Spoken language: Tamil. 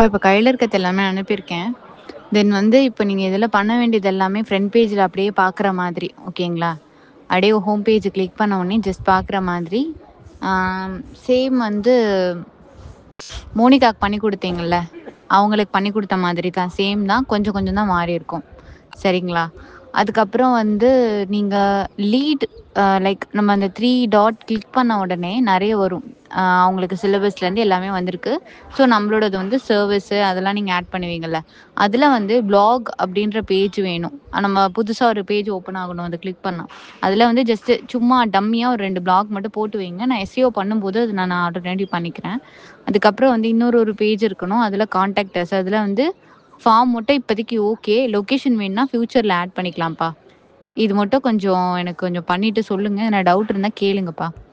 இப்ப கையில இருக்கிறது எல்லாமே அனுப்பியிருக்கேன். தென் வந்து இப்ப நீங்க இதுல பண்ண வேண்டியது எல்லாமே ஃப்ரண்ட் பேஜ்ல அப்படியே பார்க்குற மாதிரி ஓகேங்களா? அப்படியே ஹோம் பேஜ் கிளிக் பண்ண உடனே ஜஸ்ட் பார்க்குற மாதிரி ஆம், சேம் வந்து மோனிகாக்கு பண்ணி குடுத்தீங்கல்ல, அவங்களுக்கு பண்ணி குடுத்த மாதிரி தான். சேம் தான். கொஞ்சம் கொஞ்சம் தான் மாறி இருக்கும். சரிங்களா? அதுக்கப்புறம் வந்து நீங்க லீட் அ லைக் நம்ம அந்த 3 டாட் கிளிக் பண்ண உடனே நெறைய வரும். அ அவங்களுக்கு சிலபஸ்லேருந்து எல்லாமே வந்திருக்கு. ஸோ நம்மளோடது வந்து சர்வீஸு அதெல்லாம் நீங்க ஆட் பண்ணுவீங்கல்ல. அதுல வந்து ப்ளாக் அப்படின்ற பேஜ் வேணும். அ நம்ம புதுசா ஒரு பேஜ் ஓப்பன் ஆகணும் அத கிளிக் பண்ணா. அதுல வந்து ஜஸ்ட் சும்மா டம்மியா ஒரு 2 ப்ளாக் மட்டும் போட்டு வைங்க. நான் எஸ்இஓ பண்ணும்போது அது நான் ஆல்ரெடி பண்ணிக்கிறேன். அதுக்கப்புறம் வந்து இன்னொரு ஒரு பேஜ் இருக்கணும். அதுல கான்டாக்ட் அஸ் அதுல வந்து ஃபார்ம் மட்டும் இப்போதைக்கு ஓகே. லொகேஷன் வேணும்னா ஃபியூச்சர்ல ஆட் பண்ணிக்கலாம்ப்பா. இது மட்டும் கொஞ்சம் எனக்கு கொஞ்சம் பண்ணிட்டு சொல்லுங்க. எதனா டவுட் இருந்தா கேளுங்கப்பா.